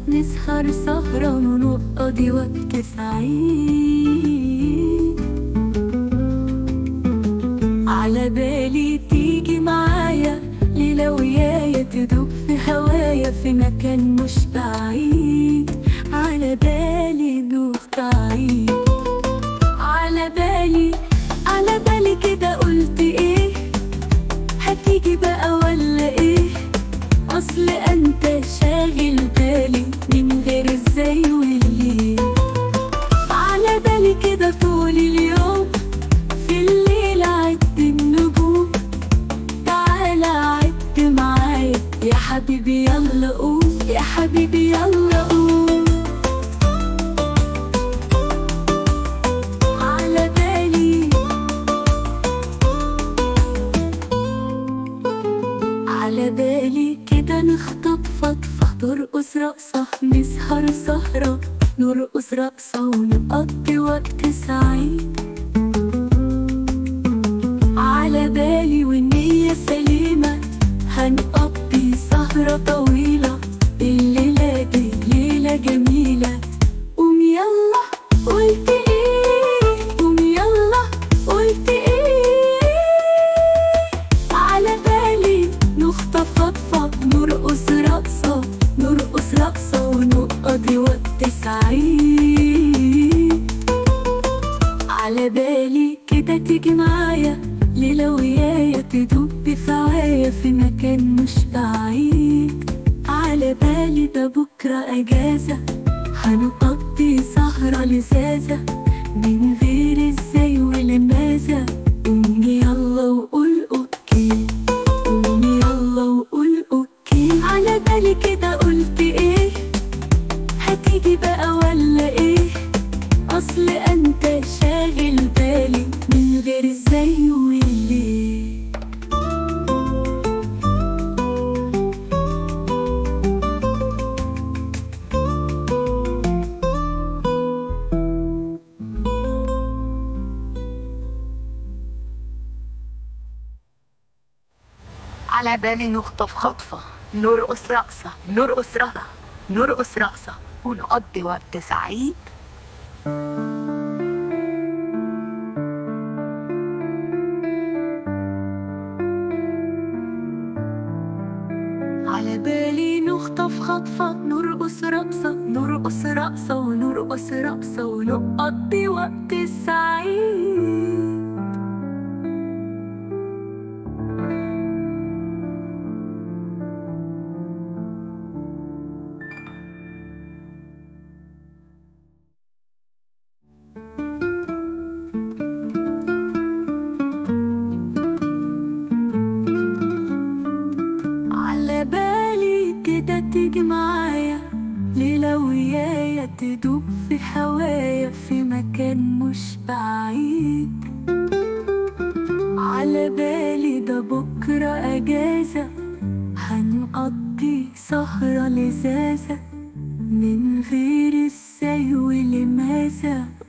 نسهر سهرة ونقضي وقت سعيد على بالي تيجي معايا ليلة ويايا تدوب في هوايا في مكان مش بعيد على بالي نوخ عيد على بالي على بالي كده قلت ايه هتيجي بقى ولا ايه اصل انت شاغل بالي من غير ازاي والليه على بالي كده طول اليوم في الليل عد النجوم تعالى عد معايا يا حبيبي يلا قوم يا حبيبي يلا قوم على بالي على بالي كده نخطب فضفة نرقص رقصة نسهر سهرة نرقص رقصة ونقضي وقت سعيد على بالي والنية سليمة هنقضي سهرة طويلة الليلة دي ليلة جميلة قوم يلا قلت ايه قوم يلا قلت ايه على بالي نخطف خطفة نرقص رقصة نرقص رقصة ونقضي وقت سعيد على بالي كده تيجي معايا ليلة ويايا تدوب بفعايا في مكان مش بعيد على بالي ده بكرة أجازة هنقضي سهرة لذاذة من غير ازاي ولماذا قومي يلا وقول اوكي قومي يلا وقول اوكي على بالي كده قلت ايه هتيجي بقى ولا ايه اصل انت شاغل بالي من غير ازاي وليه على بالي نخطف خطفة نرقص رقصة نرقص رقصة نرقص رقصة ونقضي وقت سعيد على بالي نخطف خطفة نرقص رقصة نرقص رقصة ونرقص رقصة ونقضي وقت سعيد على بالي كده تيجي معايا ليلة ويايا تدوب في هوايا في مكان مش بعيد على بالي ده بكرة أجازة هنقضي سهرة لذاذة من غير ازاي ولماذا